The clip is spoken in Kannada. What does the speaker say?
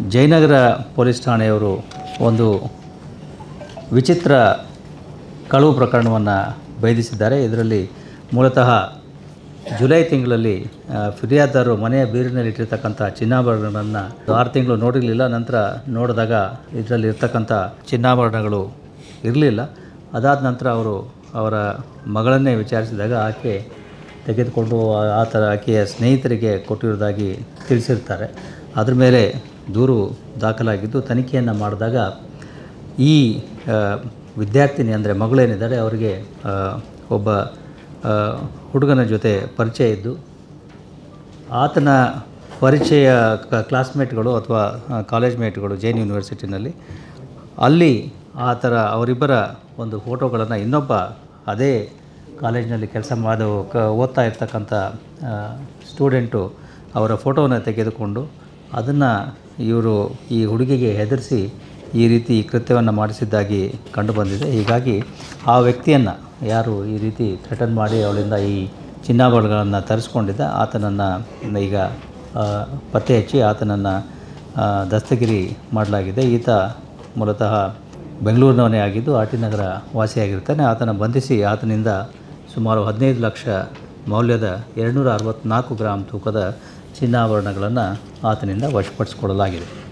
ಜಯನಗರ ಪೊಲೀಸ್ ಠಾಣೆಯವರು ಒಂದು ವಿಚಿತ್ರ ಕಳುವು ಪ್ರಕರಣವನ್ನು ಭೇದಿಸಿದ್ದಾರೆ ಇದರಲ್ಲಿ ಮೂಲತಃ ಜುಲೈ ತಿಂಗಳಲ್ಲಿ ಆ, ಫಿರ್ಯಾದಿದಾರರು ಮನೆಯ ಬೀರಿನಲ್ಲಿ ಇಟ್ಟಿರ್ತಕ್ಕಂಥ ಚಿನ್ನಾಭರಣಗಳನ್ನು ಆರು ತಿಂಗಳು ನೋಡಿರಲಿಲ್ಲ ನಂತರ ನೋಡಿದಾಗ ಇದರಲ್ಲಿ ಇರ್ತಕ್ಕಂಥ ಚಿನ್ನಾಭರಣಗಳು ಇರಲಿಲ್ಲ ಅದಾದ ನಂತರ ಅವರು ಅವರ ಮಗಳನ್ನೇ ವಿಚಾರಿಸಿದಾಗ ಆಕೆ ತೆಗೆದುಕೊಂಡು ಆ- ಆ ಥರ ಆಕೆಯ ಸ್ನೇಹಿತರಿಗೆ ಕೊಟ್ಟಿರೋದಾಗಿ ತಿಳಿಸಿರ್ತಾರೆ ಅದ್ರ ಮೇಲೆ ದೂರು ದಾಖಲಾಗಿದ್ದು ತನಿಖೆಯನ್ನು ಮಾಡಿದಾಗ ಈ ಆ, ವಿದ್ಯಾರ್ಥಿನಿ ಅಂದರೆ ಮಗಳೇನಿದ್ದಾರೆ ಅವರಿಗೆ ಆ, ಒಬ್ಬ ಆ, ಹುಡುಗನ ಜೊತೆ ಪರಿಚಯ ಇದ್ದು ಆತನ ಪರಿಚಯ ಕ- ಕ್ಲಾಸ್ಮೇಟ್ಗಳು ಅಥವಾ ಆ, ಕಾಲೇಜ್ ಮೇಟ್ಗಳು ಜೈನ್ ಯೂನಿವರ್ಸಿಟಿನಲ್ಲಿ ಅಲ್ಲಿ ಆ ಥರ ಅವರಿಬ್ಬರ ಒಂದು ಫೋಟೋಗಳನ್ನು ಇನ್ನೊಬ್ಬ ಅದೇ ಕಾಲೇಜಿನಲ್ಲಿ ಕೆಲಸ ಮಾಡಿ ಕ ಓದ್ತಾ ಇರ್ತಕ್ಕಂಥ ಆ, ಸ್ಟೂಡೆಂಟು ಅವರ ಫೋಟೋವನ್ನು ತೆಗೆದುಕೊಂಡು ಅದನ್ನು ಇವರು ಈ ಹುಡುಗಿಗೆ ಹೆದರಿಸಿ ಈ ರೀತಿ ಕೃತ್ಯವನ್ನು ಮಾಡಿಸಿದ್ದಾಗಿ ಕಂಡುಬಂದಿದೆ ಹೀಗಾಗಿ ಆ ವ್ಯಕ್ತಿಯನ್ನು ಯಾರು ಈ ರೀತಿ ಥ್ರೆಟನ್ ಮಾಡಿ ಅವಳಿಂದ ಈ ಚಿನ್ನಾಭರಣಗಳನ್ನು ತರಿಸ್ಕೊಂಡಿದ್ದ ಆತನನ್ನು ಈಗ ಆ, ಪತ್ತೆ ಹಚ್ಚಿ ಆತನನ್ನು ಆ, ದಸ್ತಗಿರಿ ಮಾಡಲಾಗಿದೆ ಈತ ಮೂಲತಃ ಬೆಂಗಳೂರಿನವನೇ ಆಗಿದ್ದು ಆರ್ ಟಿ ನಗರ ವಾಸಿಯಾಗಿರ್ತಾನೆ ಆತನ ಬಂಧಿಸಿ ಆತನಿಂದ ಸುಮಾರು ಹದಿನೈದು ಲಕ್ಷ ಮೌಲ್ಯದ ಎರಡುನೂರ ಅರವತ್ತ್ನಾಲ್ಕು ಗ್ರಾಮ್ ತೂಕದ ಚಿನ್ನಾಭರಣಗಳನ್ನು ಆತನಿಂದ ವಶಪಡಿಸಿಕೊಳ್ಳಲಾಗಿದೆ